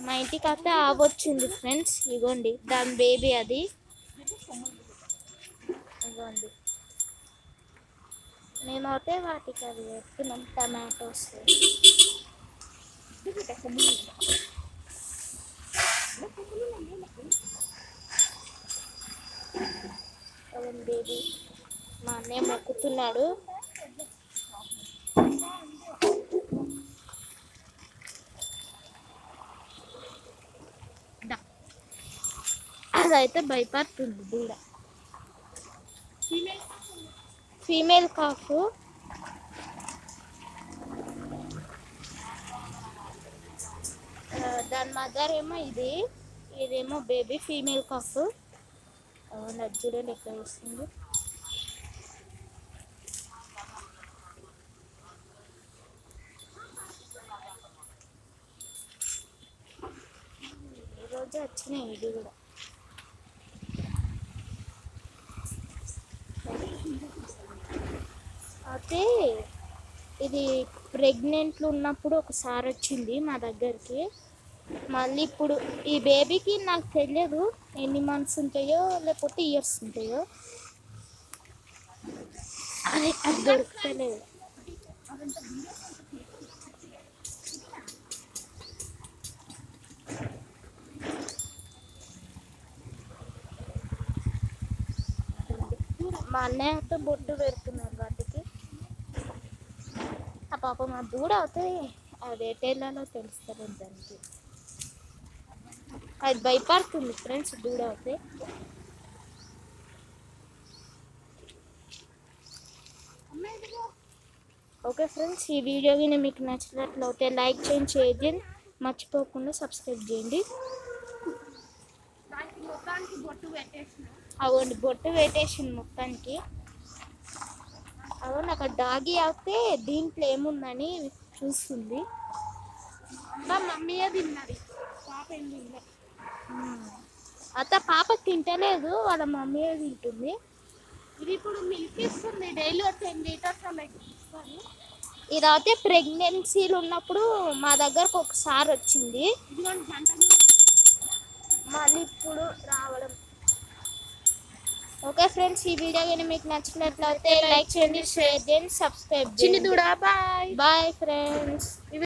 మా ఇంటికి అయితే ఆవొచ్చింది ఫ్రెండ్స్ ఇగోండి దాని బేబీ అది ఇగోండి మేమైతే వాటికి అది పెడుతున్నాం టమాటోస్ ఇగోండి బేబీ మా అన్నయ్య మొక్కుతున్నాడు దా. అదైతే భయపడుతుంది దూడ ఫీమేల్ కాఫ్ దాని మదర్ ఏమో ఇది ఇదేమో బేబీ ఫీమేల్ కాఫ్ నాకు చూడండి ఎక్కడ వస్తుంది ఈరోజు వచ్చినాయి ఇది కూడా అయితే ఇది ప్రెగ్నెంట్లు ఉన్నప్పుడు ఒకసారి వచ్చింది మా దగ్గరికి మళ్ళీ ఇప్పుడు ఈ బేబీకి నాకు తెలియదు ఎన్ని మంత్స్ ఉంటాయో లేకపోతే ఇయర్స్ ఉంటాయో అది అది దొరకలేదు మా అన్నయ్యతో బొట్టు పెడుతున్నారు వాటికి ఆ పాప మా దూడ అవుతే అది ఎటేళ్ళలో తెలుస్తుంది దానికి అది భయపడుతుంది ఫ్రెండ్స్ దూడ అవుతే ఓకే ఫ్రెండ్స్ ఈ వీడియో కానీ మీకు నచ్చినట్లయితే లైక్ చేయండి షేర్ చేయండి మర్చిపోకుండా సబ్స్క్రైబ్ చేయండి దానికి మొత్తానికి బొట్టు పెట్టేసిన అవ్వండి బొట్టు పెట్టేసింది మొత్తానికి అవును అక్కడ డాగి అయితే దీంట్లో ఏముందని చూస్తుంది మా మమ్మీయే తిన్నది పాప ఏం తినలే అత్త పాప తింటలేదు వాళ్ళ మమ్మీ తింటుంది ఇది ఇప్పుడు మిల్క్ ఇస్తుంది డైలీ ఒక టెన్ లీటర్స్ అలా ఇస్తుంది ఇదైతే ప్రెగ్నెన్సీలు ఉన్నప్పుడు మా దగ్గరకు ఒకసారి వచ్చింది ఇదిగోండి గంట మళ్ళీ ఇప్పుడు రావడం ఓకే ఫ్రెండ్స్ ఈ వీడియో కానీ మీకు నచ్చినట్లయితే లైక్ చేయండి షేర్ చేయండి సబ్స్క్రైబ్ చిన్ని చేయండి దూడ బాయ్ బాయ్ ఫ్రెండ్స్